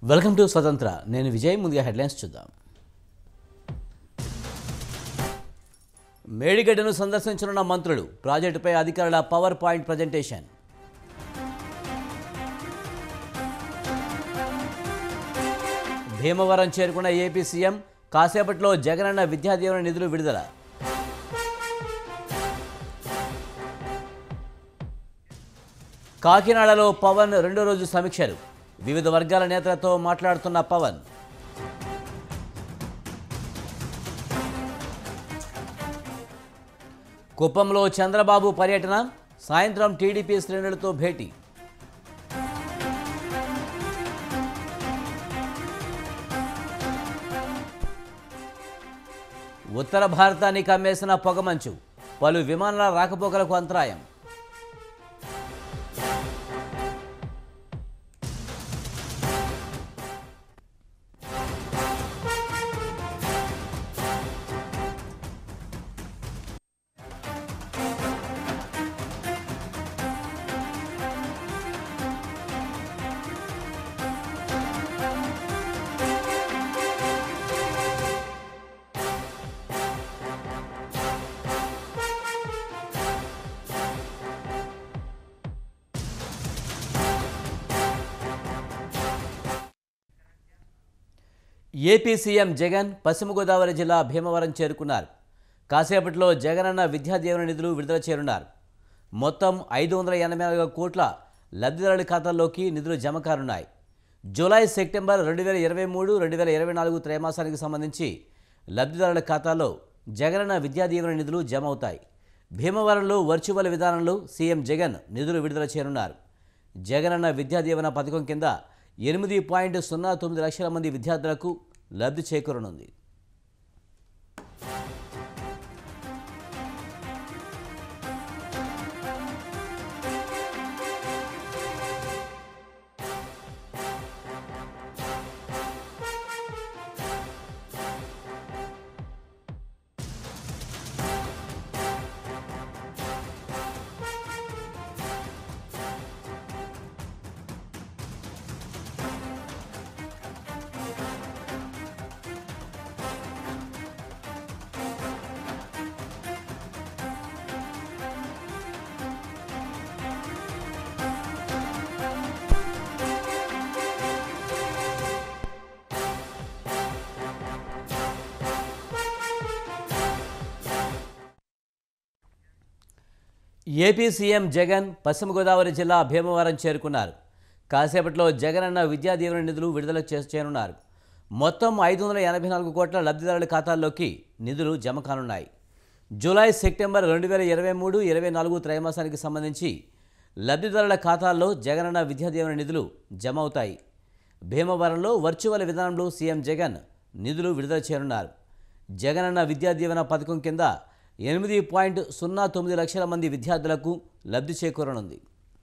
Welcome to స్వతంత్ర నేను విజయ్ ముందుగా హెడ్లైన్స్ చూద్దాం మేడిగడ్డను సందర్శించనున్న మంత్రులు ప్రాజెక్టుపై అధికారుల పవర్ పాయింట్ ప్రజెంటేషన్ భీమవరం చేరుకున్న ఏపీ సీఎం కాసేపట్లో జగనన్న విద్యాదీవన నిధులు విడుదల కాకినాడలో పవన్ రెండో రోజు సమీక్షలు వివిధ వర్గాల నేతలతో మాట్లాడుతున్న పవన్ కుప్పంలో చంద్రబాబు పర్యటన సాయంత్రం టీడీపీ శ్రేణులతో భేటీ ఉత్తర భారతాన్ని కమ్మేసిన పొగమంచు పలు విమానాల రాకపోకలకు అంతరాయం ఏపీ సీఎం జగన్ పశ్చిమ గోదావరి జిల్లా భీమవరం చేరుకున్నారు కాసేపట్లో జగనన్న విద్యా దీవెన నిధులు విడుదల చేరున్నారు మొత్తం ఐదు వందల ఎనభై నాలుగు కోట్ల లబ్ధిదారుల ఖాతాల్లోకి నిధులు జమ కానున్నాయి జూలై సెప్టెంబర్ రెండు వేల ఇరవై మూడు రెండు వేల ఇరవై నాలుగు త్రైమాసానికి సంబంధించి లబ్ధిదారుల ఖాతాలో జగనన్న విద్యా దీవెన నిధులు జమ అవుతాయి భీమవరంలో వర్చువల్ విధానంలో సీఎం జగన్ నిధులు విడుదల చేయనున్నారు జగనన్న విద్యా దీవెన పథకం కింద ఎనిమిది పాయింట్ సున్నా తొమ్మిది లక్షల మంది విద్యార్థులకు లబ్ధి చేకూరనుంది ఏపీ సీఎం జగన్ పశ్చిమ గోదావరి జిల్లా భీమవరం చేరుకున్నారు కాసేపట్లో జగనన్న విద్యా దీవెన నిధులు విడుదల చే- చేయనున్నారు మొత్తం ఐదు వందల ఎనభై నాలుగు కోట్ల లబ్ధిదారుల ఖాతాల్లోకి నిధులు జమ కానున్నాయి జూలై సెప్టెంబర్ రెండు వేల ఇరవై మూడు ఇరవై నాలుగు త్రైమాసానికి సంబంధించి లబ్ధిదారుల ఖాతాల్లో జగనన్న విద్యా దీవెన నిధులు జమ అవుతాయి భీమవరంలో వర్చువల్ విధానంలో సీఎం జగన్ నిధులు విడుదల చేయనున్నారు జగనన్న విద్యా దీవెన పథకం కింద ఎనిమిది పాయింట్ సున్నా తొమ్మిది లక్షల మంది విద్యార్థులకు లబ్ధి చేకూరనుంది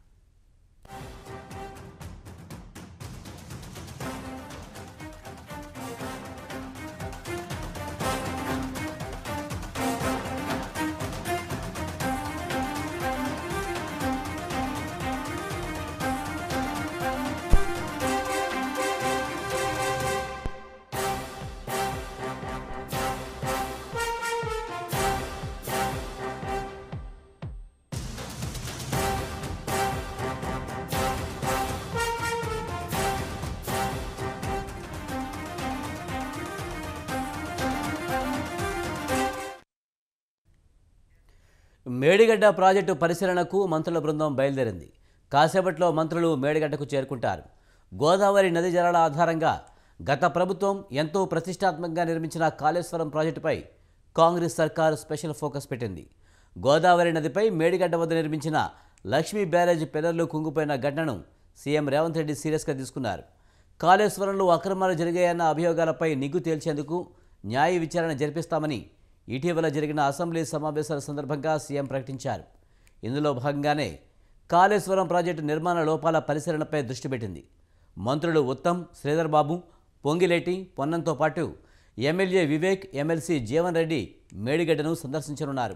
మేడిగడ్డ ప్రాజెక్టు పరిశీలనకు మంత్రుల బృందం బయలుదేరింది కాసేపట్లో మంత్రులు మేడిగడ్డకు చేరుకుంటారు గోదావరి నది జలాల ఆధారంగా గత ప్రభుత్వం ఎంతో ప్రతిష్టాత్మకంగా నిర్మించిన కాళేశ్వరం ప్రాజెక్టుపై కాంగ్రెస్ సర్కారు స్పెషల్ ఫోకస్ పెట్టింది గోదావరి నదిపై మేడిగడ్డ వద్ద నిర్మించిన లక్ష్మీ బ్యారేజ్ పిల్లర్లు కుంగిపోయిన ఘటనను సీఎం రేవంత్ రెడ్డి సీరియస్గా తీసుకున్నారు కాళేశ్వరంలో అక్రమాలు జరిగాయన్న అభియోగాలపై నిగ్గు తేల్చేందుకు న్యాయ విచారణ జరిపిస్తామని ఇటీవల జరిగిన అసెంబ్లీ సమావేశాల సందర్భంగా సీఎం ప్రకటించారు ఇందులో భాగంగానే కాళేశ్వరం ప్రాజెక్టు నిర్మాణ లోపాల పరిశీలనపై దృష్టి పెట్టింది మంత్రులు ఉత్తమ్ శ్రీధర్ బాబు పొంగిలేటి పొన్నంతో పాటు ఎమ్మెల్యే వివేక్ ఎమ్మెల్సీ జీవన్ రెడ్డి మేడిగడ్డను సందర్శించనున్నారు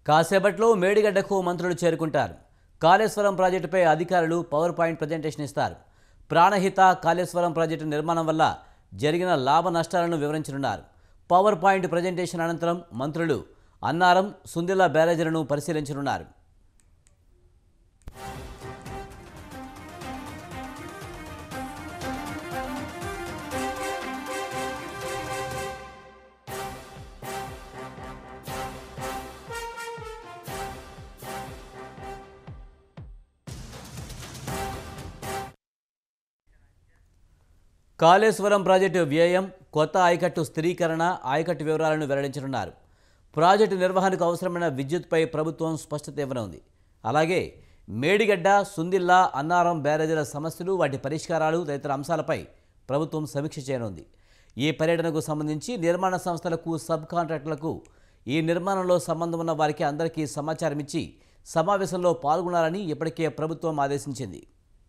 కాసేపట్లో మేడిగడ్డకు మంత్రులు చేరుకుంటారు కాళేశ్వరం ప్రాజెక్టుపై అధికారులు పవర్ పాయింట్ ప్రజెంటేషన్ ఇస్తారు ప్రాణహిత కాళేశ్వరం ప్రాజెక్టు నిర్మాణం వల్ల జరిగిన లాభ నష్టాలను వివరించనున్నారు పవర్ పాయింట్ ప్రజెంటేషన్ అనంతరం మంత్రులు అన్నారం సుందిల్ల బ్యారేజీలను పరిశీలించనున్నారు కాళేశ్వరం ప్రాజెక్టు వ్యయం కొత్త ఆయకట్టు స్థిరీకరణ ఆయకట్టు వివరాలను వెల్లడించనున్నారు ప్రాజెక్టు నిర్వహణకు అవసరమైన విద్యుత్పై ప్రభుత్వం స్పష్టత ఇవ్వనుంది అలాగే మేడిగడ్డ సుందిల్లా అన్నారం బ్యారేజీల సమస్యలు వాటి పరిష్కారాలు తదితర అంశాలపై ప్రభుత్వం సమీక్ష చేయనుంది ఈ పర్యటనకు సంబంధించి నిర్మాణ సంస్థలకు సబ్ కాంట్రాక్టులకు ఈ నిర్మాణంలో సంబంధం ఉన్న వారికి అందరికీ సమాచారం ఇచ్చి సమావేశంలో పాల్గొనాలని ఇప్పటికే ప్రభుత్వం ఆదేశించింది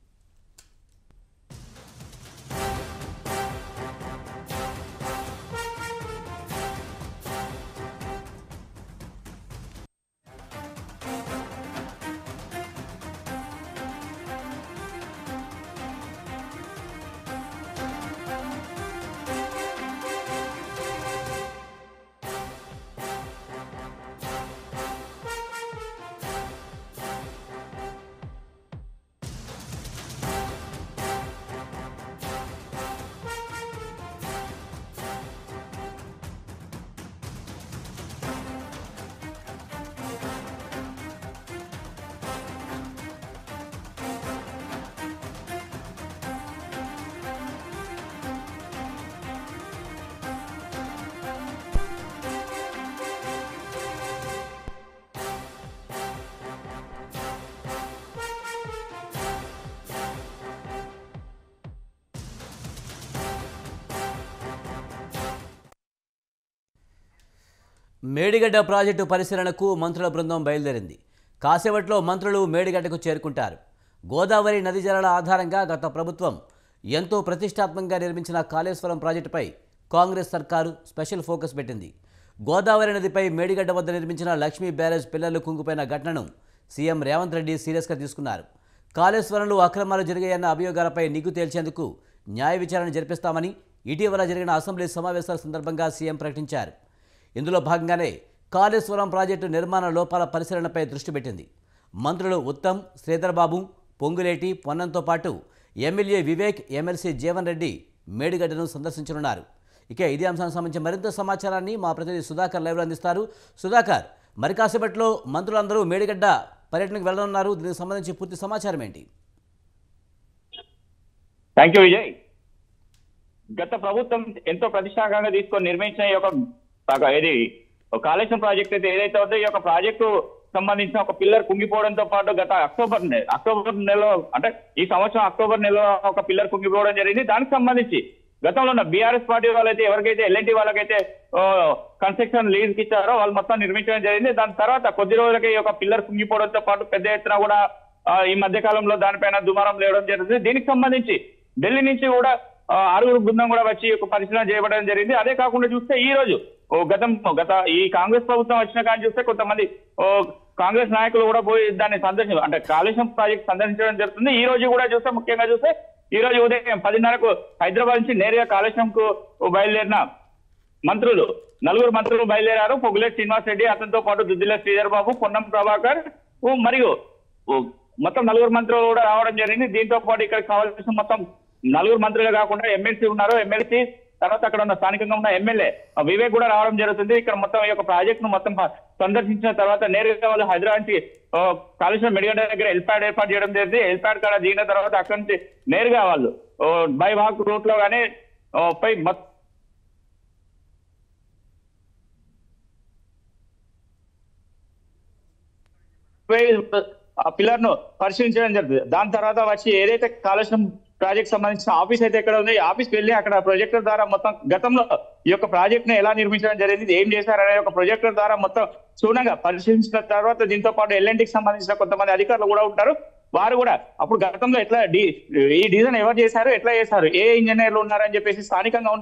మేడిగడ్డ ప్రాజెక్టు పరిశీలనకు మంత్రుల బృందం బయలుదేరింది కాసేపట్లో మంత్రులు మేడిగడ్డకు చేరుకుంటారు గోదావరి నది జలాల ఆధారంగా గత ప్రభుత్వం ఎంతో ప్రతిష్టాత్మకంగా నిర్మించిన కాళేశ్వరం ప్రాజెక్టుపై కాంగ్రెస్ సర్కారు స్పెషల్ ఫోకస్ పెట్టింది గోదావరి నదిపై మేడిగడ్డ వద్ద నిర్మించిన లక్ష్మీ బ్యారేజ్ పిల్లర్లు కుంగిపోయిన ఘటనను సీఎం రేవంత్ రెడ్డి సీరియస్గా తీసుకున్నారు కాళేశ్వరంలో అక్రమాలు జరిగాయన్న అభియోగాలపై నిగ్గు తేల్చేందుకు న్యాయ విచారణ జరిపిస్తామని ఇటీవల జరిగిన అసెంబ్లీ సమావేశాల సందర్భంగా సీఎం ప్రకటించారు ఇందులో భాగంగానే కాళేశ్వరం ప్రాజెక్టు నిర్మాణ లోపాల పరిశీలనపై దృష్టి పెట్టింది మంత్రులు ఉత్తమ్ శ్రీధర్ బాబు పొంగులేటి పొన్నంతో పాటు ఎమ్మెల్యే వివేక్ ఎమ్మెల్సీ జీవన్ రెడ్డి మేడిగడ్డను సందర్శించనున్నారు ఇక ఇదే అంశానికి సంబంధించి మరింత సమాచారాన్ని మా ప్రతినిధి సుధాకర్ లైవ్లో అందిస్తారు సుధాకర్ మరి కాసేపట్లో మంత్రులందరూ మేడిగడ్డ పర్యటనకు వెళ్ళనున్నారు దీనికి సంబంధించి పూర్తి సమాచారం ఏంటి థ్యాంక్ యూ విజయ్ గత ప్రభుత్వం ఎంతో ప్రతిష్టాత్మకంగా తీసుకొని నిర్మించిన ఈ యొక్క ఒక ఏది ఒక కాళేశ్వరం ప్రాజెక్ట్ అయితే ఏదైతే ఉందో ఈ యొక్క ప్రాజెక్టు సంబంధించిన ఒక పిల్లర్ కుంగిపోవడంతో పాటు గత అక్టోబర్ నె- అక్టోబర్ నెలలో అంటే ఈ సంవత్సరం అక్టోబర్ నెలలో ఒక పిల్లర్ కుంగిపోవడం జరిగింది దానికి సంబంధించి గతంలో ఉన్న బీఆర్ఎస్ పార్టీ వాళ్ళైతే ఎవరికైతే ఎల్ఎన్టీ వాళ్ళకైతే కన్స్ట్రక్షన్ లీజ్ కి ఇచ్చారో వాళ్ళు మొత్తం నిర్మించడం జరిగింది దాని తర్వాత కొద్ది రోజులకి ఈ యొక్క పిల్లర్ కుంగిపోవడంతో పాటు పెద్ద ఎత్తున కూడా ఆ, ఈ మధ్య కాలంలో దానిపైన దుమారం లేవడం జరిగింది దీనికి సంబంధించి ఢిల్లీ నుంచి కూడా ఆ, ఆరుగురు బృందం కూడా వచ్చి ఒక పరిశీలన చేయబడడం జరిగింది అదే కాకుండా చూస్తే ఈ రోజు ఓ గతం గత ఈ కాంగ్రెస్ ప్రభుత్వం వచ్చిన కానీ చూస్తే కొంతమంది ఓ కాంగ్రెస్ నాయకులు కూడా పోయి దాన్ని సందర్శించారు అంటే కాళేశ్వరం ప్రాజెక్ట్ సందర్శించడం జరుగుతుంది ఈ రోజు కూడా చూస్తే ముఖ్యంగా చూస్తే ఈ రోజు ఉదయం పదిన్నరకు హైదరాబాద్ నుంచి నేరుగా కాళేశ్వరంకు బయలుదేరిన మంత్రులు నలుగురు మంత్రులు బయలుదేరారు పొగులేటి శ్రీనివాస్ రెడ్డి అతనితో పాటు దుద్దిల శ్రీధర్ బాబు పొన్నం ప్రభాకర్ ఊ మరియు ఊ మొత్తం నలుగురు మంత్రులు కూడా రావడం జరిగింది దీంతో పాటు ఇక్కడ కావాల్సిన మొత్తం నలుగురు మంత్రులే కాకుండా ఎమ్మెల్సీ ఉన్నారు ఎమ్మెల్సీ తర్వాత అక్కడ ఉన్న స్థానికంగా ఉన్న ఎమ్మెల్యే వివేక్ కూడా రావడం జరుగుతుంది ఇక్కడ మొత్తం ఈ యొక్క ప్రాజెక్ట్ ను మొత్తం ప- సందర్శించిన తర్వాత నేరుగా వాళ్ళు హైదరాబాద్ నుంచి ఆ, కాళేశ్వరం మెడిగడ్డ దగ్గర ఎల్పాడ్ ఏర్పాటు చేయడం జరిగింది ఎల్పాడ్ కాడ దిగిన తర్వాత అక్కడి నుంచి నేరుగా వాళ్ళు బై వాక్ రూట్ లో గానీ ఆ, పై మొత్తం ఆ పిల్లర్ ను పరిశీలించడం జరుగుతుంది దాని తర్వాత వచ్చి ఏదైతే కాళేశ్వరం ప్రాజెక్ట్ సంబంధించిన ఆఫీస్ అయితే ఎక్కడ ఉంది ఆఫీస్ వెళ్ళి అక్కడ ప్రొజెక్టర్ ద్వారా మొత్తం గతంలో ఈ యొక్క ప్రాజెక్ట్ ని ఎలా నిర్మించడం జరిగింది ఏం చేశారనే ఒక ప్రొజెక్టర్ ద్వారా మొత్తం క్షుణ్ణంగా పరిశీలించిన తర్వాత దీంతో పాటు ఎల్ఎన్టీకి సంబంధించిన కొంతమంది అధికారులు కూడా ఉంటారు వారు కూడా అప్పుడు గతంలో ఎట్లా డి- ఈ డిజైన్ ఎవరు చేశారు ఎట్లా చేశారు ఏ ఇంజనీర్లు ఉన్నారని చెప్పేసి స్థానికంగా ఉన్న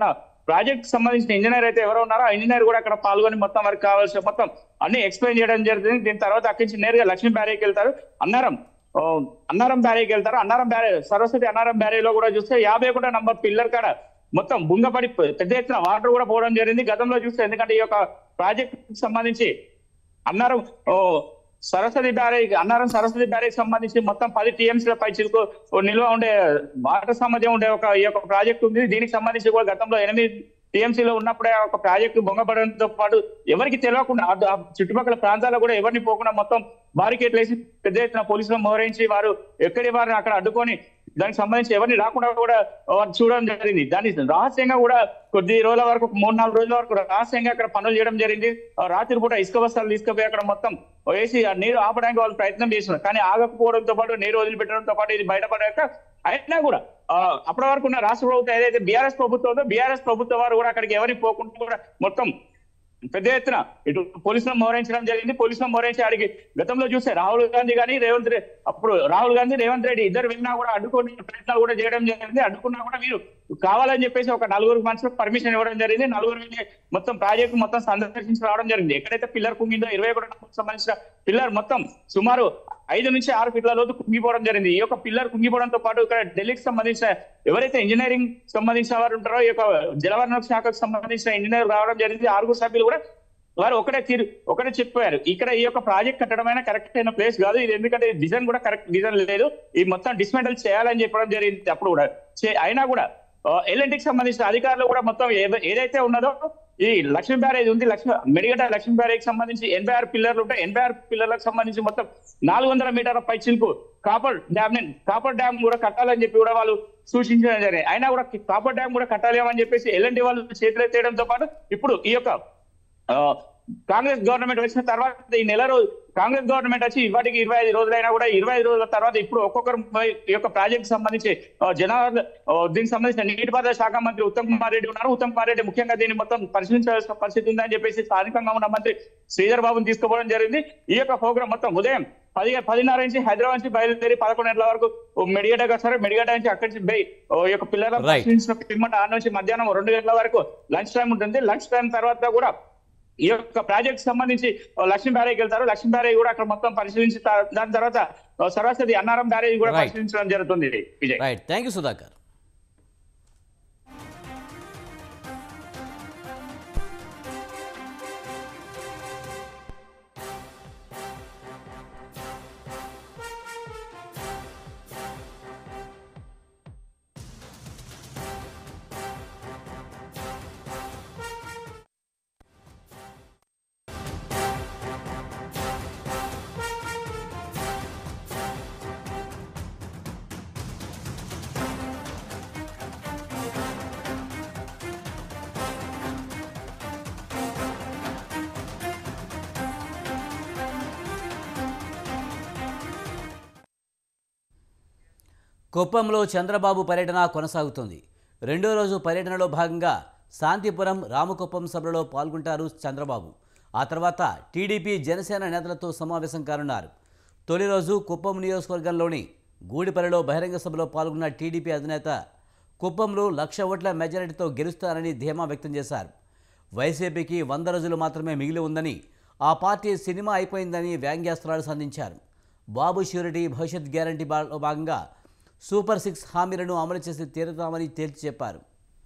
ప్రాజెక్ట్ సంబంధించిన ఇంజనీర్ అయితే ఎవరో ఉన్నారో ఆ ఇంజనీర్ కూడా అక్కడ పాల్గొని మొత్తం వారికి కావాల్సిన మొత్తం అన్ని ఎక్స్ప్లెయిన్ చేయడం జరుగుతుంది దీని తర్వాత అక్కడి నుంచి నేరుగా లక్ష్మీ బ్యారేకి వెళ్తారు అన్నారం ఓ, అన్నారం బ్యారేకి వెళ్తారు అన్నారం బ్యారే సరస్వతి అన్నారం బ్యారేలో కూడా చూస్తే యాభై ఒకటో నంబర్ పిల్లర్ కాడ మొత్తం బుంగపడి పెద్ద ఎత్తున వాటర్ కూడా పోవడం జరిగింది గతంలో చూస్తే ఎందుకంటే ఈ యొక్క ప్రాజెక్ట్ సంబంధించి అన్నారం ఓ సరస్వతి బ్యారేజ్ అన్నారం సరస్వతి బ్యారేజ్ సంబంధించి మొత్తం పది టీఎంసీల పై చిలుకు నిల్వ ఉండే వాటర్ సామర్థ్యం ఉండే ఒక ఈ యొక్క ప్రాజెక్ట్ ఉంది దీనికి సంబంధించి కూడా గతంలో ఎనిమిది టీఎంసీలో ఉన్నప్పుడే ఆ ఒక ప్రాజెక్టు బొంగపడంతో పాటు ఎవరికి తెలియకుండా ఆ- ఆ చుట్టుపక్కల ప్రాంతాల్లో కూడా ఎవరిని పోకుండా మొత్తం బారికేట్లు వేసి పెద్ద ఎత్తున పోలీసులు మోహరించి వారు ఎక్కడి వారిని అక్కడ అడ్డుకొని దానికి సంబంధించి ఎవరిని రాకుండా కూడా వారు చూడడం జరిగింది దాన్ని రహస్యంగా కూడా కొద్ది రోజుల వరకు ఒక మూడు నాలుగు రోజుల వరకు రహస్యంగా అక్కడ పనులు చేయడం జరిగింది ఆ రాత్రి పూట ఇసుక బస్తాలు తీసుకుపోయి అక్కడ మొత్తం వేసి ఆ నీరు ఆపడానికి వాళ్ళు ప్రయత్నం చేస్తున్నారు కానీ ఆగకపోవడంతో పాటు నీరు వదిలిపెట్టడంతో పాటు ఇది బయటపడాక అయినా కూడా ఆ, అప్పటి వరకు ఉన్న రాష్ట్ర ప్రభుత్వం ఏదైతే బీఆర్ఎస్ ప్రభుత్వం ఉందో బీఆర్ఎస్ ప్రభుత్వం వారు కూడా అక్కడికి ఎవరికి పోకుండా కూడా మొత్తం పెద్ద ఎత్తున ఇటు పోలీసులను మోహరించడం జరిగింది పోలీసులను మోహరించి ఆడికి గతంలో చూస్తే రాహుల్ గాంధీ కానీ రేవంత్ రెడ్డి అప్పుడు రాహుల్ గాంధీ రేవంత్ రెడ్డి ఇద్దరు వెళ్ళినా కూడా అడ్డుకొని ప్రయత్నాలు కూడా చేయడం జరిగింది అడ్డుకున్నా కూడా మీరు కావాలని చెప్పేసి ఒక నలుగురు మనుషులకు పర్మిషన్ ఇవ్వడం జరిగింది నలుగురు వెళ్ళి మొత్తం ప్రాజెక్ట్ మొత్తం సందర్శించి రావడం జరిగింది ఎక్కడైతే పిల్లర్ కుంగిందో ఇరవై ఒకటి నంబర్కి సంబంధించిన పిల్లర్ మొత్తం సుమారు ఐదు నుంచి ఆరు ఫీట్ల లోతు కుంగిపోవడం జరిగింది ఈ యొక్క పిల్లర్ కుంగిపోవడంతో పాటు ఇక్కడ ఢిల్లీకి సంబంధించిన ఎవరైతే ఇంజనీరింగ్ సంబంధించిన వారు ఉంటారో ఈ యొక్క జలవనరుల శాఖకు సంబంధించిన ఇంజనీర్ రావడం జరిగింది ఆరుగురు సభ్యులు కూడా వారు ఒకటే తీరు ఒకటే చెప్పారు ఇక్కడ ఈ యొక్క ప్రాజెక్ట్ కట్టడమైన కరెక్ట్ అయిన ప్లేస్ కాదు ఇది ఎందుకంటే డిజైన్ కూడా కరెక్ట్ డిజైన్ లేదు ఈ మొత్తం డిస్మెంటల్ చేయాలని చెప్పడం జరిగింది అప్పుడు కూడా చే- అయినా కూడా ఎల్ఎన్టీకి సంబంధించిన అధికారులు కూడా మొత్తం ఏద- ఏదైతే ఉన్నదో ఈ లక్ష్మీ బ్యారేజ్ ఉంది లక్ష్మీ మెడిగడ్డ లక్ష్మీ బ్యారేజ్ సంబంధించి ఎనభై ఆరు పిల్లర్లు ఉంటాయి ఎనభై ఆరు పిల్లర్లకు సంబంధించి మొత్తం నాలుగు వందల మీటర్ల పై చిలుకు కాపర్ డ్యామ్ ని కాపర్ డ్యామ్ కూడా కట్టాలని చెప్పి కూడా వాళ్ళు సూచించడం జరిగింది అయినా కూడా కాపర్ డ్యామ్ కూడా కట్టాలేమని చెప్పేసి ఎల్ఎన్టీ వాళ్ళు చేతులెత్తేయడంతో పాటు ఇప్పుడు ఈ యొక్క ఆ, కాంగ్రెస్ గవర్నమెంట్ వచ్చిన తర్వాత ఈ నెల రోజు కాంగ్రెస్ గవర్నమెంట్ వచ్చి ఇవాటికి ఇరవై ఐదు రోజులైనా కూడా ఇరవై ఐదు రోజుల తర్వాత ఇప్పుడు ఒక్కొక్కరు పోయి ఈ యొక్క ప్రాజెక్ట్ సంబంధించి ఆ, జనాల ఆ, దీనికి సంబంధించిన నీటిపారుదల శాఖ మంత్రి ఉత్తమ్ కుమార్ రెడ్డి ఉన్నారు ఉత్తమ్ కుమార్ రెడ్డి ముఖ్యంగా దీన్ని మొత్తం పరిశీలించాల్సిన పరిస్థితి ఉందని చెప్పేసి స్థానికంగా ఉన్న మంత్రి శ్రీధర్ బాబుని తీసుకుపోవడం జరిగింది ఈ యొక్క ప్రోగ్రామ్ మొత్తం ఉదయం పది పదిన్నర నుంచి హైదరాబాద్ నుంచి బయలుదేరి పదకొండు గంటల వరకు ఓ మెడిగడ్డ సరే మెడిగడ్డ నుంచి అక్కడి నుంచి బై ఓ ఈ యొక్క పిల్లల Right. పరిశీలించిన పిమ్మట ఆ నుంచి మధ్యాహ్నం రెండు గంటల వరకు లంచ్ టైం ఉంటుంది లంచ్ టైం తర్వాత కూడా ఈ యొక్క ప్రాజెక్ట్ సంబంధించి ఆ, లక్ష్మీ బ్యారేజ్ వెళ్తారు లక్ష్మీ బ్యారేజ్ కూడా అక్కడ మొత్తం పరిశీలించి తా- దాని తర్వాత ఆ, సరస్వతి అన్నారం బ్యారేజ్ కూడా Right. పరిశీలించడం జరుగుతుంది Vijay right thank you Sudhakar కుప్పంలో చంద్రబాబు పర్యటన కొనసాగుతుంది రెండో రోజు పర్యటనలో భాగంగా శాంతిపురం రామకుప్పం సభలో పాల్గొంటారు చంద్రబాబు ఆ తర్వాత టీడీపీ జనసేన నేతలతో సమావేశం కానున్నారు తొలి రోజు కుప్పం నియోజకవర్గంలోని గూడిపల్లిలో బహిరంగ సభలో పాల్గొన్న టీడీపీ అధినేత కుప్పంలో లక్ష ఓట్ల మెజారిటీతో గెలుస్తారని ధీమా వ్యక్తం చేశారు వైసీపీకి వంద రోజులు మాత్రమే మిగిలి ఉందని ఆ పార్టీ సినిమా అయిపోయిందని వ్యాంగ్యాస్త్రాలు సంధించారు బాబు ష్యూరిటీ భవిష్యత్ గ్యారంటీ బా- భాగంగా సూపర్ సిక్స్ హామీలను అమలు చేసి తీరుతామని తేల్చి చెప్పారు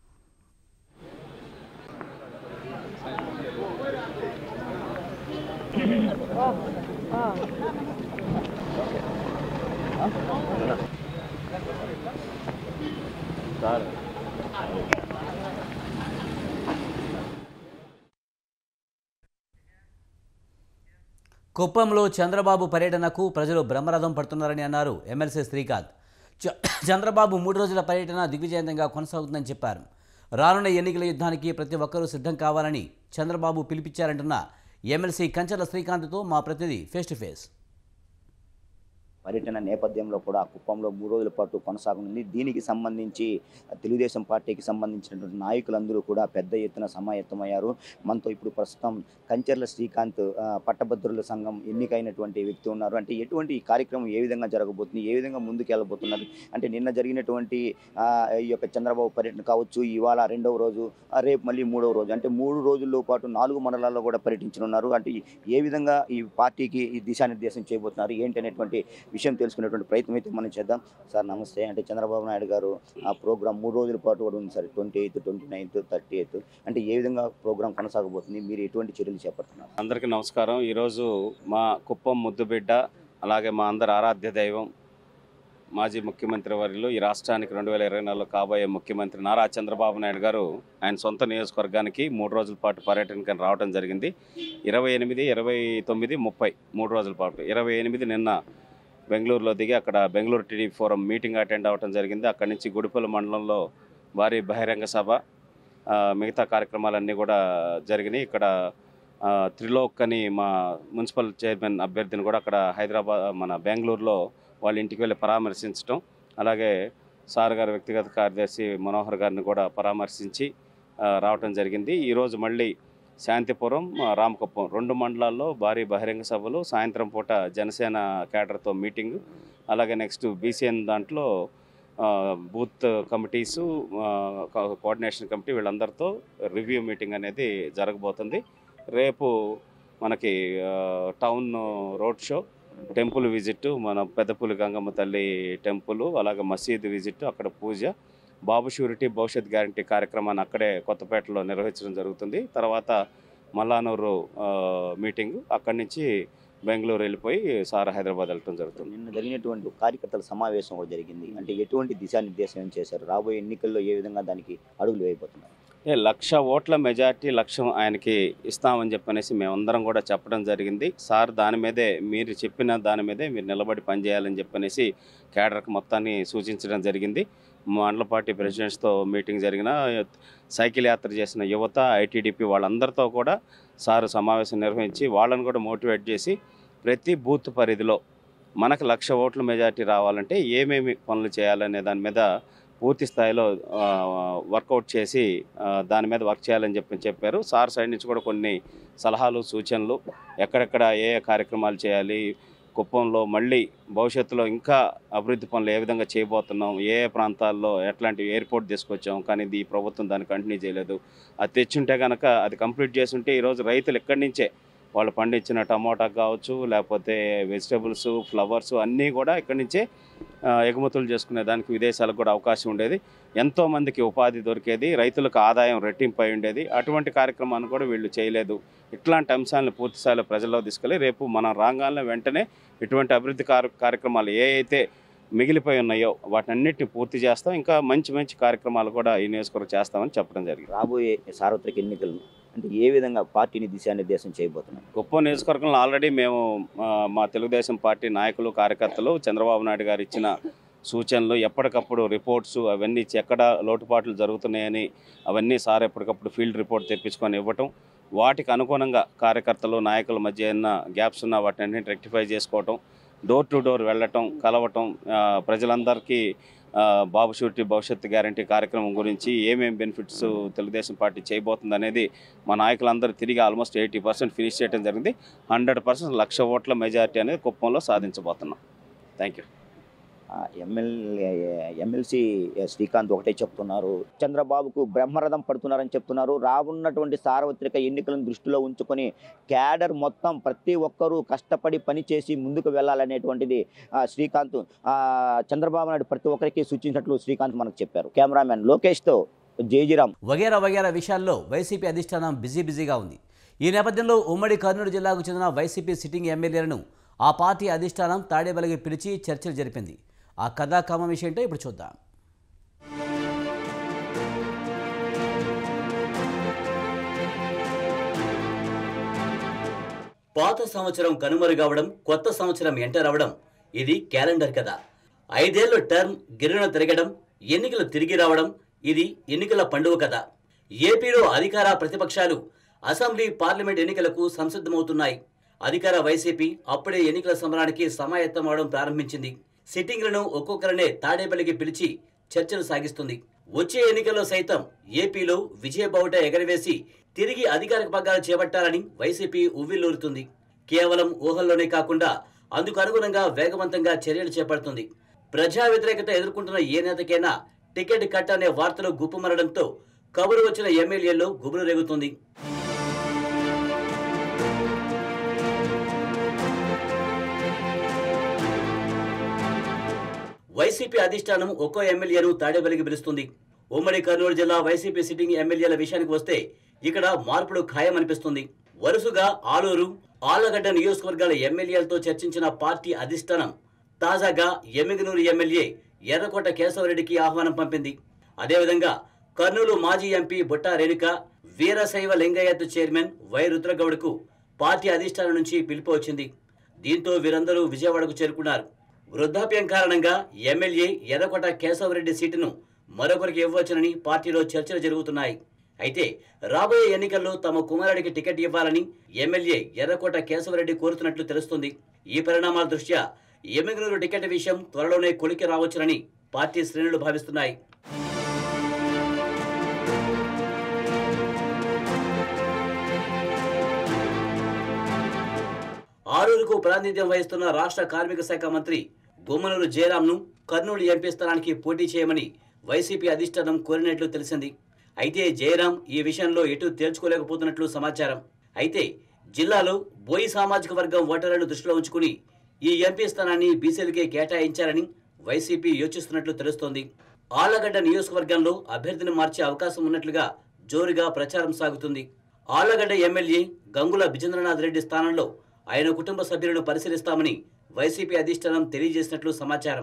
కుప్పంలో చంద్రబాబు పర్యటనకు ప్రజలు బ్రహ్మరథం పడుతున్నారని అన్నారు ఎమ్మెల్సీ శ్రీకాంత్ చ- చంద్రబాబు మూడు రోజుల పర్యటన దిగ్విజయంగా కొనసాగుతుందని చెప్పారు రానున్న ఎన్నికల యుద్ధానికి ప్రతి ఒక్కరూ సిద్ధం కావాలని చంద్రబాబు పిలిపించారంటున్న ఎమ్మెల్సీ కంచర్ల శ్రీకాంత్తో మా ప్రతినిధి ఫేస్ టు ఫేస్ పర్యటన నేపథ్యంలో కూడా కుప్పంలో మూడు రోజుల పాటు కొనసాగనుంది దీనికి సంబంధించి తెలుగుదేశం పార్టీకి సంబంధించినటువంటి నాయకులందరూ కూడా పెద్ద ఎత్తున సమాయత్తమయ్యారు మనతో ఇప్పుడు ప్రస్తుతం కంచెర్ల శ్రీకాంత్ ఆ, పట్టభద్రుల సంఘం ఎన్నికైనటువంటి వ్యక్తి ఉన్నారు అంటే ఎటువంటి ఈ కార్యక్రమం ఏ విధంగా జరగబోతుంది ఏ విధంగా ముందుకు వెళ్ళబోతున్నారు అంటే నిన్న జరిగినటువంటి ఆ, ఈ యొక్క చంద్రబాబు పర్యటన కావచ్చు ఇవాళ రెండవ రోజు ఆ, రేపు మళ్ళీ మూడవ రోజు అంటే మూడు రోజుల్లో పాటు నాలుగు మండలాల్లో కూడా పర్యటించనున్నారు అంటే ఈ- ఏ విధంగా ఈ పార్టీకి ఈ దిశానిర్దేశం చేయబోతున్నారు ఏంటి అనేటువంటి విషయం తెలుసుకునేటువంటి ప్రయత్నం అయితే మనం చేద్దాం సార్ నమస్తే అంటే చంద్రబాబు నాయుడు గారు ఆ ప్రోగ్రామ్ మూడు రోజుల పాటు కూడా ఉంది sir twenty eighth twenty ninth thirty eighth అంటే ఏ విధంగా ప్రోగ్రామ్ కొనసాగబోతుంది మీరు ఎటువంటి చర్యలు చేపడుతున్నారు అందరికీ నమస్కారం ఈరోజు మా కుప్పం ముద్దుబిడ్డ అలాగే మా అందరి ఆరాధ్య దైవం మాజీ ముఖ్యమంత్రి వర్యులు ఈ రాష్ట్రానికి రెండు వేల ఇరవై నాలుగులో కాబోయే ముఖ్యమంత్రి నారా చంద్రబాబు నాయుడు గారు ఆయన సొంత నియోజకవర్గానికి మూడు రోజుల పాటు పర్యటనకి రావడం జరిగింది ఇరవై ఎనిమిది ఇరవై తొమ్మిది ముప్పై మూడు రోజుల పాటు ఇరవై ఎనిమిది నిన్న బెంగళూరులో దిగి అక్కడ Bengaluru TDP forum meeting attend అవ్వడం జరిగింది అక్కడి నుంచి గుడిపల్లి మండలంలో భారీ బహిరంగ సభ ఆ, మిగతా కార్యక్రమాలన్నీ కూడా జరిగినాయి ఇక్కడ ఆ, త్రిలోక్ అని మా మున్సిపల్ చైర్మన్ అభ్యర్థిని కూడా అక్కడ హైదరాబాద్ మన బెంగళూరులో వాళ్ళ ఇంటికి వెళ్ళి పరామర్శించడం అలాగే సార్ గారి వ్యక్తిగత కార్యదర్శి మనోహర్ గారిని కూడా పరామర్శించి ఆ, రావటం జరిగింది ఈరోజు మళ్ళీ శాంతిపురం ఆ, రామకుప్పం రెండు మండలాల్లో భారీ బహిరంగ సభలు సాయంత్రం పూట జనసేన కేడర్తో మీటింగ్ అలాగే నెక్స్ట్ బీసీఎన్ దాంట్లో ఆ, బూత్ కమిటీసు ఆ, కో- కోఆర్డినేషన్ కమిటీ వీళ్ళందరితో రివ్యూ మీటింగ్ అనేది జరగబోతుంది రేపు మనకి ఆ, town road show temple visit మన పెద్దపులి గంగమ్మ తల్లి టెంపుల్ అలాగే మసీద్ విజిట్ అక్కడ పూజ బాబు షూరిటీ భవిష్యత్ గ్యారంటీ కార్యక్రమాన్ని అక్కడే కొత్తపేటలో నిర్వహించడం జరుగుతుంది తర్వాత మల్లానూరు ఆ, మీటింగ్ అక్కడి నుంచి బెంగళూరు వెళ్ళిపోయి సార్ హైదరాబాద్ వెళ్ళటం జరుగుతుంది నిన్న జరిగినటువంటి కార్యకర్తల సమావేశం కూడా జరిగింది అంటే ఎటువంటి దిశానిర్దేశం ఏం చేశారు రాబోయే ఎన్నికల్లో ఏ విధంగా దానికి అడుగులు వేయబోతున్నారు ఏ లక్ష ఓట్ల మెజార్టీ లక్ష్యం ఆయనకి ఇస్తామని చెప్పనేసి మేమందరం కూడా చెప్పడం జరిగింది సార్ దాని మీదే మీరు చెప్పిన దాని మీదే మీరు నిలబడి పనిచేయాలని చెప్పనేసి కేడర్కి మొత్తాన్ని సూచించడం జరిగింది మండల పార్టీ ప్రెసిడెంట్స్తో మీటింగ్ జరిగిన సైకిల్ యాత్ర చేసిన యువత ఐటీడీపీ వాళ్ళందరితో కూడా సార్ సమావేశం నిర్వహించి వాళ్ళని కూడా మోటివేట్ చేసి ప్రతి బూత్ పరిధిలో మనకు లక్ష ఓట్ల మెజార్టీ రావాలంటే ఏమేమి పనులు చేయాలనే దాని మీద పూర్తి స్థాయిలో ఆ, వర్కౌట్ చేసి ఆ, దాని మీద వర్క్ చేయాలని చెప్పి చెప్పారు సార్ సైడ్ నుంచి కూడా కొన్ని సలహాలు సూచనలు ఎక్కడెక్కడ ఏ ఏ కార్యక్రమాలు చేయాలి కుప్పంలో మళ్ళీ భవిష్యత్తులో ఇంకా అభివృద్ధి పనులు ఏ విధంగా చేయబోతున్నాం ఏ ఏ ప్రాంతాల్లో ఎట్లాంటి ఎయిర్పోర్ట్ తీసుకొచ్చాం కానీ ఇది ఈ ప్రభుత్వం దాన్ని కంటిన్యూ చేయలేదు అది తెచ్చుంటే కనుక అది కంప్లీట్ చేస్తుంటే ఈరోజు రైతులు ఎక్కడి నుంచే వాళ్ళు పండించిన టమోటా కావచ్చు లేకపోతే వెజిటేబుల్స్ ఫ్లవర్స్ అన్నీ కూడా ఇక్కడి నుంచే ఆ, ఎగుమతులు చేసుకునే దానికి విదేశాలకు కూడా అవకాశం ఉండేది ఎంతో మందికి ఉపాధి దొరికేది రైతులకు ఆదాయం రెట్టింపు అయి ఉండేది అటువంటి కార్యక్రమాన్ని కూడా వీళ్ళు చేయలేదు ఇట్లాంటి అంశాలను పూర్తి స్థాయిలో ప్రజల్లో తీసుకెళ్ళి రేపు మనం రాగానే వెంటనే ఇటువంటి అభివృద్ధి కార్ కార్యక్రమాలు ఏ అయితే మిగిలిపోయి ఉన్నాయో వాటన్నిటిని పూర్తి చేస్తాం ఇంకా మంచి మంచి కార్యక్రమాలు కూడా ఈ నియోజకవర్గం చేస్తామని చెప్పడం జరిగింది రాబోయే సార్వత్రిక ఎన్నికలు అంటే ఏ విధంగా పార్టీని దిశానిర్దేశం చేయబోతున్నారు కుప్పం నియోజకవర్గంలో ఆల్రెడీ మేము ఆ, మా తెలుగుదేశం పార్టీ నాయకులు కార్యకర్తలు చంద్రబాబు నాయుడు గారు ఇచ్చిన సూచనలు ఎప్పటికప్పుడు రిపోర్ట్స్ అవన్నీ ఇచ్చి ఎక్కడ లోటుపాట్లు జరుగుతున్నాయని అవన్నీ సార్ ఎప్పటికప్పుడు ఫీల్డ్ రిపోర్ట్ తెప్పించుకొని ఇవ్వటం వాటికి అనుగుణంగా కార్యకర్తలు నాయకుల మధ్య ఏమైనా గ్యాప్స్ ఉన్నా వాటిని రెక్టిఫై చేసుకోవటం డోర్ టు డోర్ వెళ్ళటం కలవటం ఆ, ప్రజలందరికీ ఆ, బాబు షూరిటీ భవిష్యత్తు గ్యారంటీ కార్యక్రమం గురించి ఏమేం బెనిఫిట్స్ తెలుగుదేశం పార్టీ చేయబోతుంది అనేది మా నాయకులందరూ తిరిగి ఆల్మోస్ట్ ఎయిటీ పర్సెంట్ ఫినిష్ చేయడం జరిగింది హండ్రెడ్ పర్సెంట్ లక్ష ఓట్ల మెజారిటీ అనేది కుప్పంలో సాధించబోతున్నాం thank you MLA MLC Srikanth ఒకటే చెప్తున్నారు చంద్రబాబుకు బ్రహ్మరథం పడుతున్నారని చెప్తున్నారు రానున్నటువంటి సార్వత్రిక ఎన్నికలను దృష్టిలో ఉంచుకొని క్యాడర్ మొత్తం ప్రతి ఒక్కరూ కష్టపడి పనిచేసి ముందుకు వెళ్ళాలనేటువంటిది ఆ, శ్రీకాంత్ ఆ, చంద్రబాబు నాయుడు ప్రతి ఒక్కరికి సూచించినట్లు శ్రీకాంత్ మనకు చెప్పారు కెమెరామెన్ లోకేష్తో జేజీరామ్ వగేరా వగేరా విషయాల్లో వైసీపీ అధిష్టానం బిజీ బిజీగా ఉంది ఈ నేపథ్యంలో ఉమ్మడి కర్నూలు జిల్లాకు చెందిన వైసీపీ సిట్టింగ్ ఎమ్మెల్యేలను ఆ పార్టీ అధిష్టానం తాడేబలిగి పిలిచి చర్చలు జరిపింది ఆ కథాకామ విషయంతో ఇప్పుడు చూద్దాం పాత సంవత్సరం కనుమరుగవడం కొత్త సంవత్సరం ఎంటర్ అవడం ఇది క్యాలెండర్ కదా ఐదేళ్లు టర్మ్ గిరిన తిరగడం ఎన్నికలు తిరిగి రావడం ఇది ఎన్నికల పండుగ కదా ఏపీలో అధికార ప్రతిపక్షాలు అసెంబ్లీ పార్లమెంట్ ఎన్నికలకు సంసిద్ధమవుతున్నాయి అధికార వైసీపీ అప్పుడే ఎన్నికల సమరానికి సమాయత్తం అవడం ప్రారంభించింది సిట్టింగ్లను ఒక్కొక్కరనే తాడేపల్లికి పిలిచి చర్చలు సాగిస్తుంది వచ్చే ఎన్నికల్లో సైతం ఏపీలో విజయబావుట ఎగరవేసి తిరిగి అధికార పగ్గాలు చేపట్టాలని వైసీపీ ఉవ్విల్లూరుతుంది కేవలం ఊహల్లోనే కాకుండా అందుకు అనుగుణంగా వేగవంతంగా చర్యలు చేపడుతుంది ప్రజా వ్యతిరేకత ఎదుర్కొంటున్న ఏ నేతకైనా టికెట్ కట్ అనే వార్తలు గుప్పమరడంతో కబురు వచ్చిన ఎమ్మెల్యేల్లో గుబురు రేగుతుంది వైసీపీ అధిష్టానం ఒక్కో ఎమ్మెల్యేను తాడేపల్లికి పిలుస్తుంది ఉమ్మడి కర్నూలు జిల్లా వైసీపీ సిట్టింగ్ ఎమ్మెల్యేల విషయానికి వస్తే ఇక్కడ మార్పులు ఖాయమనిపిస్తుంది వరుసగా ఆలూరు ఆళ్లగడ్డ నియోజకవర్గాల ఎమ్మెల్యేలతో చర్చించిన పార్టీ అధిష్టానం తాజాగా ఎమ్మిగనూరు ఎమ్మెల్యే ఎర్రకోట కేశవరెడ్డికి ఆహ్వానం పంపింది అదేవిధంగా కర్నూలు మాజీ MP Butta Renuka Veerashaiva Lingayat chairman Y రుద్రగౌడ్కు పార్టీ అధిష్టానం నుంచి పిలుపు వచ్చింది దీంతో వీరందరూ విజయవాడకు చేరుకున్నారు వృద్ధాప్యం కారణంగా ఎమ్మెల్యే ఎర్రకోట కేశవరెడ్డి సీటును మరొకరికి ఇవ్వవచ్చునని పార్టీలో చర్చలు జరుగుతున్నాయి అయితే రాబోయే ఎన్నికల్లో తమ కుమారుడికి టికెట్ ఇవ్వాలని ఎమ్మెల్యే ఎర్రకోట కేశవరెడ్డి కోరుతున్నట్లు తెలుస్తుంది ఈ పరిణామాల దృష్ట్యా ఎమ్మిగనూరు టికెట్ విషయం త్వరలోనే కొలికి రావచ్చునని పార్టీ శ్రేణులు భావిస్తున్నాయి ఆరూరుకు ప్రాతినిధ్యం వహిస్తున్న రాష్ట్ర కార్మిక శాఖ మంత్రి గుమ్మనూరు జయరాంను కర్నూలు ఎంపీ స్థానానికి పోటీ చేయమని వైసీపీ అధిష్టానం కోరినట్లు తెలిసింది అయితే జయరాం ఈ విషయంలో ఎటు తేల్చుకోలేకపోతున్నట్లు సమాచారం అయితే జిల్లాలో బోయి సామాజిక వర్గం ఓటర్లను దృష్టిలో ఉంచుకుని ఈ ఎంపీ స్థానాన్ని బీసీలకే కేటాయించాలని వైసీపీ యోచిస్తున్నట్లు తెలుస్తోంది ఆళ్లగడ్డ నియోజకవర్గంలో అభ్యర్థిని మార్చే అవకాశం ఉన్నట్లుగా జోరుగా ప్రచారం సాగుతుంది ఆళ్లగడ్డ ఎమ్మెల్యే గంగుల బిజేంద్రనాథ్ రెడ్డి స్థానంలో ఆయన కుటుంబ సభ్యులను పరిశీలిస్తామని వైసీపీ అధిష్టానం తెలియజేసినట్లు సమాచారం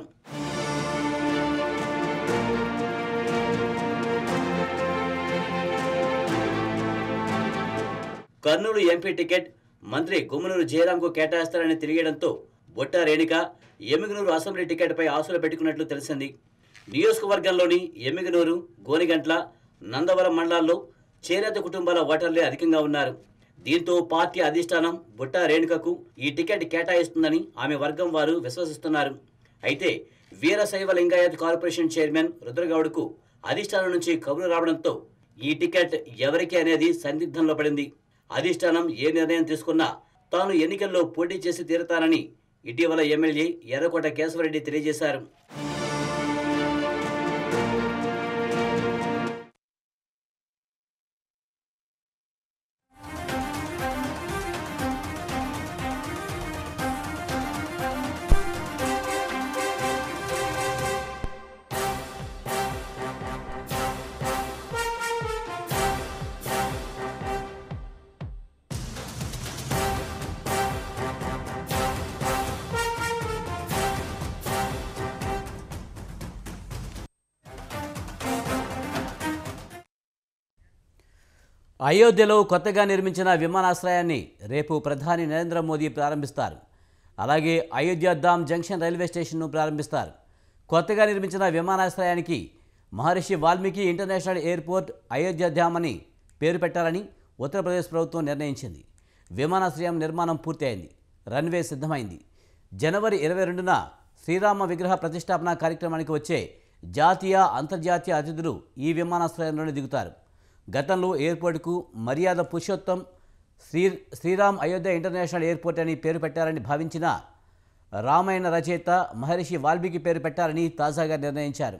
కర్నూలు ఎంపీ టికెట్ మంత్రి గుమ్మనూరు జయరాంకు కేటాయిస్తారని తెలియడంతో బొట్ట రేణుక ఎమ్మిగనూరు అసెంబ్లీ టికెట్పై ఆశలు పెట్టుకున్నట్లు తెలిసింది నియోజకవర్గంలోని ఎమ్మిగనూరు గోనిగంట్ల నందవరం మండలాల్లో చేనేత కుటుంబాల ఓటర్లే అధికంగా ఉన్నారు దీంతో పార్టీ అధిష్టానం బుట్ట రేణుకకు ఈ టికెట్ కేటాయిస్తుందని ఆమె వర్గం వారు విశ్వసిస్తున్నారు అయితే వీరశైవ లింగాయత్ కార్పొరేషన్ చైర్మన్ రుద్రగౌడ్కు అధిష్టానం నుంచి కబురు రావడంతో ఈ టికెట్ ఎవరికి అనేది సందిగ్ధంలో పడింది అధిష్టానం ఏ నిర్ణయం తీసుకున్నా తాను ఎన్నికల్లో పోటీ చేసి తీరుతానని ఇటీవల ఎమ్మెల్యే ఎర్రకోట కేశవరెడ్డి తెలియజేశారు అయోధ్యలో కొత్తగా నిర్మించిన విమానాశ్రయాన్ని రేపు ప్రధాని నరేంద్ర మోదీ ప్రారంభిస్తారు అలాగే అయోధ్య ధామ్ జంక్షన్ రైల్వే స్టేషన్ను ప్రారంభిస్తారు కొత్తగా నిర్మించిన విమానాశ్రయానికి మహర్షి వాల్మీకి ఇంటర్నేషనల్ ఎయిర్పోర్ట్ అయోధ్య ధామ్ అని పేరు పెట్టాలని ఉత్తరప్రదేశ్ ప్రభుత్వం నిర్ణయించింది విమానాశ్రయం నిర్మాణం పూర్తయింది రన్వే సిద్ధమైంది జనవరి ఇరవై రెండున శ్రీరామ విగ్రహ ప్రతిష్టాపన కార్యక్రమానికి వచ్చే జాతీయ అంతర్జాతీయ అతిథులు ఈ విమానాశ్రయంలోనే దిగుతారు గతంలో ఎయిర్పోర్టుకు మర్యాద పురుషోత్తం శ్రీ శ్రీరామ్ అయోధ్య ఇంటర్నేషనల్ ఎయిర్పోర్ట్ అని పేరు పెట్టారని భావించిన రామాయణ రచయిత మహర్షి వాల్మీకి పేరు పెట్టారని తాజాగా నిర్ణయించారు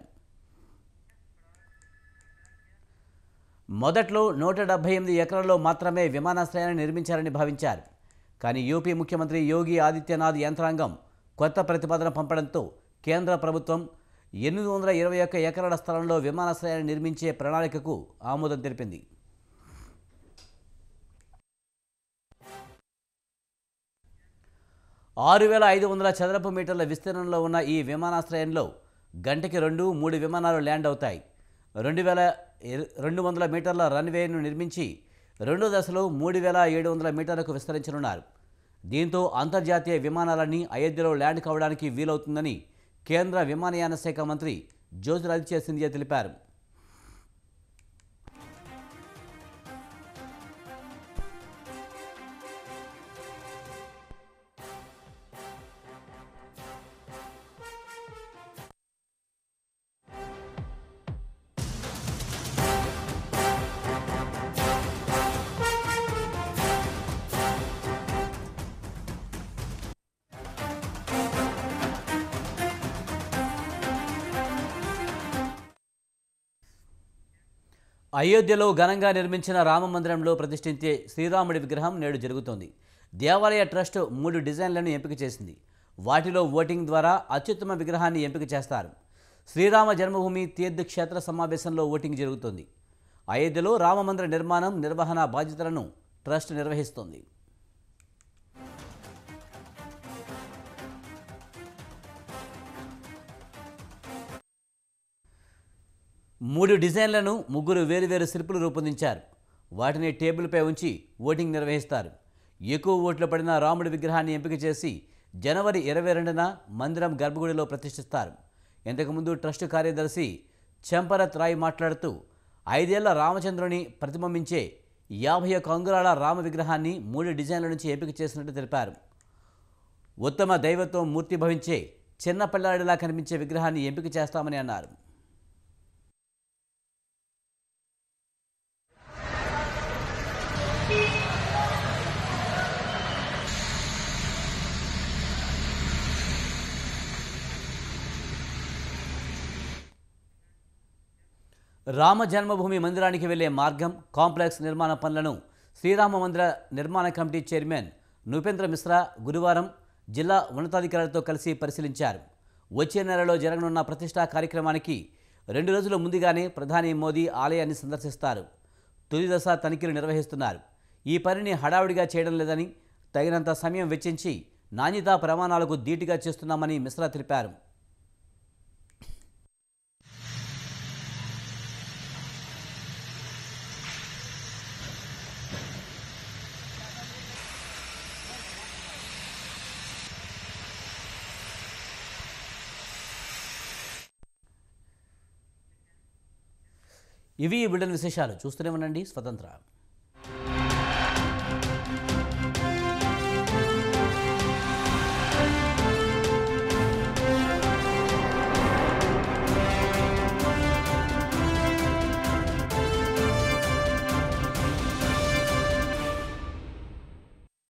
మొదట్లో నూట డెబ్బై ఎనిమిది ఎకరాల్లో మాత్రమే విమానాశ్రయాన్ని నిర్మించారని భావించారు కానీ యూపీ ముఖ్యమంత్రి యోగి ఆదిత్యనాథ్ యంత్రాంగం కొత్త ప్రతిపాదన పంపడంతో కేంద్ర ప్రభుత్వం ఎనిమిది వందల ఇరవై ఒక్క ఎకరాల స్థలంలో విమానాశ్రయాన్ని నిర్మించే ప్రణాళికకు ఆమోదం తెలిపింది ఆరు వేల ఐదు వందల చదరపు మీటర్ల విస్తీర్ణంలో ఉన్న ఈ విమానాశ్రయంలో గంటకి రెండు మూడు విమానాలు ల్యాండ్ అవుతాయి రెండు వేల ఇర- రెండు వందల మీటర్ల రన్వేను నిర్మించి రెండో దశలో మూడు వేల ఏడు వందల మీటర్లకు విస్తరించనున్నారు దీంతో అంతర్జాతీయ విమానాలన్నీ అయోధ్యలో ల్యాండ్ కావడానికి వీలవుతుందని కేంద్ర విమానయాన శాఖ మంత్రి జ్యోతిరాదిత్య సింధియా తెలిపారు అయోధ్యలో ఘనంగా నిర్మించిన రామ మందిరంలో ప్రతిష్ఠించే శ్రీరాముడి విగ్రహం నేడు జరుగుతోంది దేవాలయ ట్రస్ట్ మూడు డిజైన్లను ఎంపిక చేసింది వాటిలో ఓటింగ్ ద్వారా అత్యుత్తమ విగ్రహాన్ని ఎంపిక చేస్తారు శ్రీరామ జన్మభూమి తీర్థ క్షేత్ర సమావేశంలో ఓటింగ్ జరుగుతోంది అయోధ్యలో రామమందిర నిర్మాణం నిర్వహణ బాధ్యతలను ట్రస్ట్ నిర్వహిస్తోంది మూడు డిజైన్లను ముగ్గురు వేరువేరు శిల్పులు రూపొందించారు వాటిని టేబుల్పై ఉంచి ఓటింగ్ నిర్వహిస్తారు ఎక్కువ ఓట్లు పడిన రాముడి విగ్రహాన్ని ఎంపిక చేసి జనవరి ఇరవై రెండున మందిరం గర్భగుడిలో ప్రతిష్ఠిస్తారు ఇంతకుముందు ట్రస్ట్ కార్యదర్శి చెంపరత్ రాయ్ మాట్లాడుతూ ఐదేళ్ల రామచంద్రుని ప్రతిబింబించే యాభై ఒక్క అంగుళాల రామ విగ్రహాన్ని మూడు డిజైన్ల నుంచి ఎంపిక చేసినట్టు తెలిపారు ఉత్తమ దైవత్వం మూర్తి భవించే చిన్న పిల్లాడిలా కనిపించే విగ్రహాన్ని ఎంపిక చేస్తామని అన్నారు రామ జన్మభూమి మందిరానికి వెళ్లే మార్గం కాంప్లెక్స్ నిర్మాణ పనులను శ్రీరామ మందిర నిర్మాణ కమిటీ చైర్మన్ నృపేంద్ర మిశ్రా గురువారం జిల్లా ఉన్నతాధికారులతో కలిసి పరిశీలించారు వచ్చే నెలలో జరగనున్న ప్రతిష్టా కార్యక్రమానికి రెండు రోజుల ముందుగానే ప్రధాని మోదీ ఆలయాన్ని సందర్శిస్తారు తొలి దశ తనిఖీలు నిర్వహిస్తున్నారు ఈ పనిని హడావుడిగా చేయడం లేదని తగినంత సమయం వెచ్చించి నాణ్యతా ప్రమాణాలకు ధీటుగా చేస్తున్నామని మిశ్రా తెలిపారు ఇవి ఈ బిల్డన్ విశేషాలు చూస్తూనే ఉండండి స్వతంత్ర